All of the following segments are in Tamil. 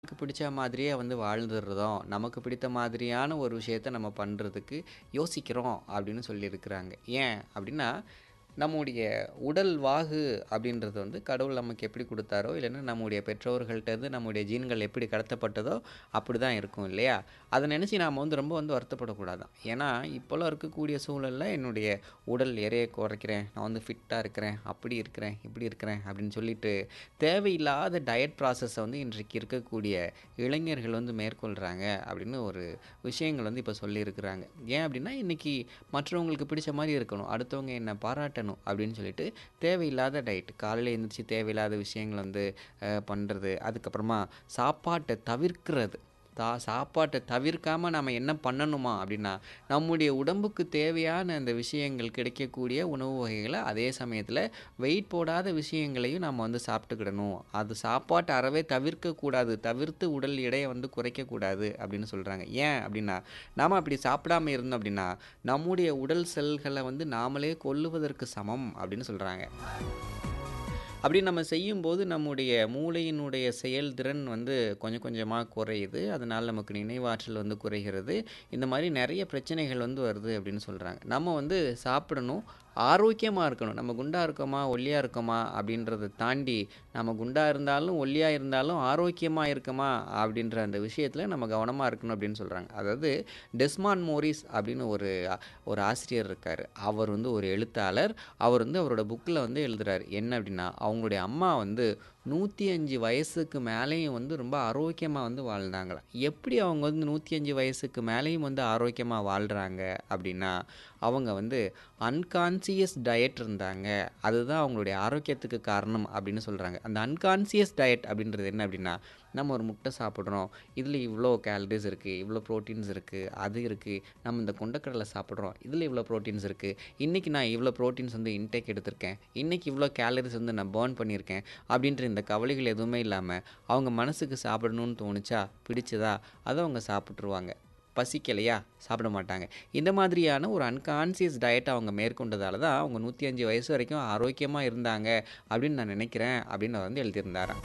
நமக்கு பிடிச்ச மாதிரியே வந்து வாழ்ந்துடுறோம். நமக்கு பிடித்த மாதிரியான ஒரு விஷயத்த நம்ம பண்றதுக்கு யோசிக்கிறோம் அப்படின்னு சொல்லியிருக்கிறாங்க. ஏன் அப்படின்னா, நம்முடைய உடல் வாகு அப்படின்றது வந்து கடவுள் நமக்கு எப்படி குடுத்தாரோ, இல்லன்னா நம்முடைய பெற்றோர்கள்ட்டருந்து நம்முடைய ஜீன்கள் எப்படி கடத்தப்பட்டதோ, அப்படிதான் இருக்கும் இல்லையா? அத நெனச்சு நாம வந்து ரொம்ப வந்து வருத்தப்படக்கூடாதாம். ஏன்னா, இப்போலாம் இருக்கக்கூடிய சூழல்ல என்னுடைய உடல் எடைய குறைக்கிறேன், நான் வந்து ஃபிட்டா இருக்கிறேன், அப்படி இருக்கிறேன், இப்படி இருக்கிறேன் அப்படின்னு சொல்லிட்டு, தேவையில்லாத டயட் ப்ராசஸ வந்து இன்றைக்கு இருக்கக்கூடிய இளைஞர்கள் வந்து மேற்கொள்றாங்க அப்படின்னு ஒரு விஷயங்கள் வந்து இப்ப சொல்லியிருக்கிறாங்க. ஏன் அப்படின்னா, இன்னைக்கு மற்றவங்களுக்கு பிடிச்ச மாரி இருக்கணும். அடுத்தவங்க என்ன பாராட்டணும் அப்படின்னு சொல்லிட்டு, தேவையில்லாத டயட் காலையில எந்திரிச்சு தேவையில்லாத விஷயங்கள வந்து அ பண்றது. அதுக்கப்புறமா சாப்பாட்ட தவிர்க்கிறது. தா சாப்பாட்ட தவிர்க்காம நாம என்ன பண்ணணுமா அப்படின்னா, நம்முடைய உடம்புக்கு தேவையான அந்த விஷயங்கள் கிடைக்கக்கூடிய உணவு வகைகள அதே சமயத்தில வெயிட் போடாத விஷயங்களையும் நாம வந்து சாப்பிட்டுக்கிடணும். அது சாப்பாட்ட அறவே தவிர்க்கக்கூடாது. தவிர்த்து உடல் எடைய வந்து குறைக்கக்கூடாது அப்படின்னு சொல்றாங்க. ஏன் அப்படின்னா, நாம அப்படி சாப்பிடாம இருந்தோம் அப்படின்னா, நம்முடைய உடல் செல்கள வந்து நாமளே கொல்லுவதற்கு சமம் அப்படின்னு சொல்றாங்க. அப்படி நம்ம செய்யும்போது நம்முடைய மூளையினுடைய செயல்திறன் வந்து கொஞ்சம் கொஞ்சமா குறையுது. அதனால நமக்கு நினைவாற்றல் வந்து குறைகிறது. இந்த மாரி நெறைய பிரச்சனைகள் வந்து வருது அப்படின்னு சொல்றாங்க. நம்ம வந்து சாப்பிடணும். ஆரோக்கியமா இருக்கணும். நம்ம குண்டா இருக்கோமா, ஒல்லியா இருக்கோமா அப்படின்றத தாண்டி, நம்ம குண்டா இருந்தாலும், ஒல்லியா இருந்தாலும் ஆரோக்கியமா இருக்கமா அப்படின்ற அந்த விஷயத்தில நம்ம கவனமா இருக்கணும் அப்படின்னு சொல்றாங்க. அதாவது டெஸ்மாண்ட் மோரிஸ் அப்படின்னு ஒரு ஒரு ஆசிரியர் இருக்காரு. அவர் வந்து ஒரு எழுத்தாளர். அவர் வந்து அவரோட புக்ல வந்து எழுதுறாரு. என்ன அப்படின்னா, அவங்களுடைய அம்மா வந்து 105 வயசுக்கு மேலேயும் வந்து ரொம்ப ஆரோக்கியமா வந்து வாழ்ந்தாங்களாம். எப்படி அவங்க வந்து 105 வயசுக்கு மேலேயும் வந்து ஆரோக்கியமா வாழ்றாங்க அப்படின்னா, அவங்க வந்து அன்கான்ஷியஸ் டயட் இருந்தாங்க. அதுதான் அவங்களுடைய ஆரோக்கியத்துக்கு காரணம் அப்படின்னு சொல்றாங்க. அந்த அன்கான்ஷியஸ் டயட் அப்படின்றது என்ன அப்படின்னா, நம்ம ஒரு முட்டை சாப்பிடுறோம். இதில இவ்ளோ கேலரீஸ் இருக்கு, இவ்ளோ புரோட்டீன்ஸ் இருக்கு, அது இருக்கு. நம்ம இந்த கொண்டைக்கடலை சாப்பிடுறோம். இதில இவ்ளோ புரோட்டீன்ஸ் இருக்கு. இன்னைக்கு நான் இவ்ளோ புரோட்டீன்ஸ் வந்து இன்டேக் எடுத்திருக்கேன். இன்னைக்கு இவ்ளோ கேலரீஸ் வந்து நான் பர்ன் பண்ணியிருக்கேன். அப்படின்ற இந்த கவலைகள் எதுவுமே இல்லாம, அவங்க மனசுக்கு சாப்பிடணும்னு தோணுச்சா, பிடிச்சதா, அத அவங்க சாப்பிட்டுருவாங்க. பசிக்கலையா, சாப்பிட மாட்டாங்க. இந்த மாதிரியான ஒரு அன்கான்ஷியஸ் டயட்ட அவங்க மேற்கொண்டதால தான், அவங்க 105 வயசு வரைக்கும் ஆரோக்கியமா இருந்தாங்க அப்படின்னு நான் நினைக்கிறேன் அப்படின்னு அவர் வந்து எழுதியிருந்தாராம்.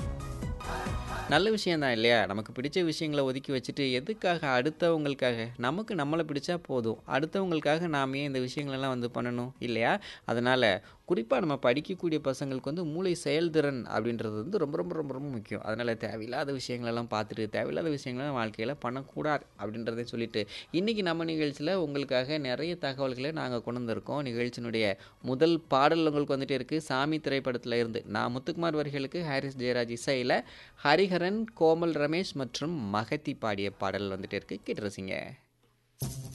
நல்ல விஷயம் தான் இல்லையா? நமக்கு பிடிச்ச விஷயங்கள ஒதுக்கி வச்சுட்டு, எதுக்காக அடுத்தவங்களுக்காக? நமக்கு நம்மள பிடிச்சா போதும். அடுத்தவங்களுக்காக நாம ஏன் இந்த விஷயங்களெல்லாம் வந்து பண்ணணும்? இல்லையா? அதனால குறிப்பா நம்ம படிக்கக்கூடிய பசங்களுக்கு வந்து மூளை செயல்திறன் அப்படின்றது வந்து ரொம்ப ரொம்ப ரொம்ப ரொம்ப முக்கியம். அதனால தேவையில்லாத விஷயங்களெல்லாம் பார்த்துட்டு, தேவையில்லாத விஷயங்கள வாழ்க்கையில பண்ணக்கூடாது அப்படின்றதையும் சொல்லிட்டு, இன்னைக்கு நம்ம நிகழ்ச்சியில உங்களுக்காக நெறைய தகவல்கள நாங்க கொண்டு வந்திருக்கோம். நிகழ்ச்சியினுடைய முதல் பாடல் உங்களுக்கு வந்துட்டே இருக்கு. சாமி திரைப்படத்தில இருந்து. நான் முத்துக்குமார் வரிகளுக்கு ஹாரிஸ் ஜெயராஜ் இசையில, ஹரிஹரன், கோமல் ரமேஷ் மற்றும் மகதி பாடிய பாடல் வந்துட்டே இருக்கு. கேட்டு ரசிங்க.